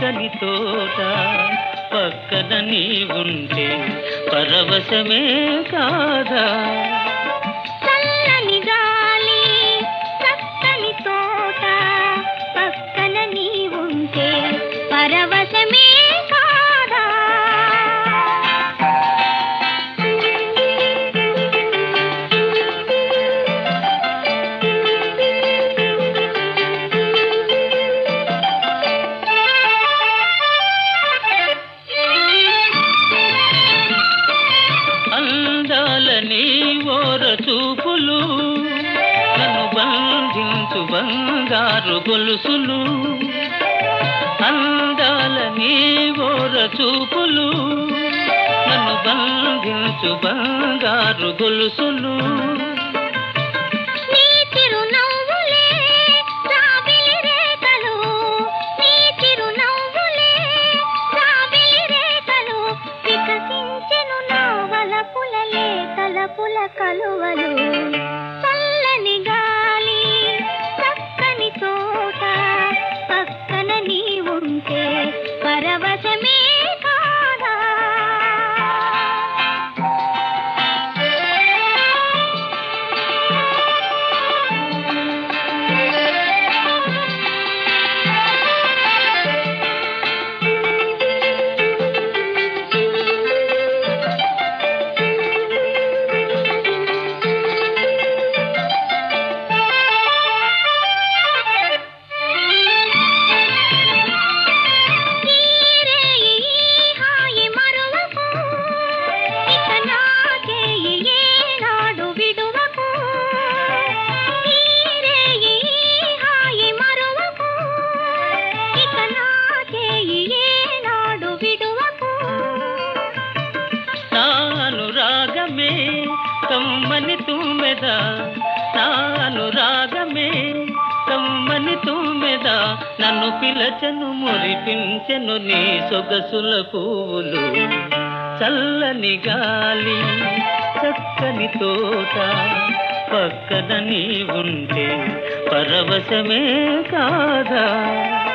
చక్కని తోట పక్కన నీ ఉంటే పరవశమే కాదా చల్లని గాలి చక్కని తోట పక్కన నీ ఉంటే పరవశమే కాదా అందాలని ఓర చూపులు నన్ను బంధించు బంగారు గొలుసులు అందాలని ఓర చూపులు నన్ను బంధించు బంగారు గొలుసులు నీ చిరునవ్వులే జాబిలి రేఖలు నీ చిరునవ్వులే జాబిలి రేఖలు వికసించెను నావలపుల లేఖలపుల కలువలు చల్లని గాలి చక్కని తోట పక్కన నీ ఉంటే పరవశమే కాదా తీరే ఈ హాయి మరువకు ఇక నాకే ఏనాడు విడువకు తీరే ఈ హాయి మరువకు ఇక నాకే ఏనాడు విడువకు నాను రాగమే కమ్మని తుమ్మెద నాను రాగమే కమ్మని తుమ్మెద నన్ను పిలచను మురిపించెను నీ సొగసుల పువ్వులు చల్లని గాలి చక్కని తోట పక్కన నీ ఉంటే పరవశమే కాదా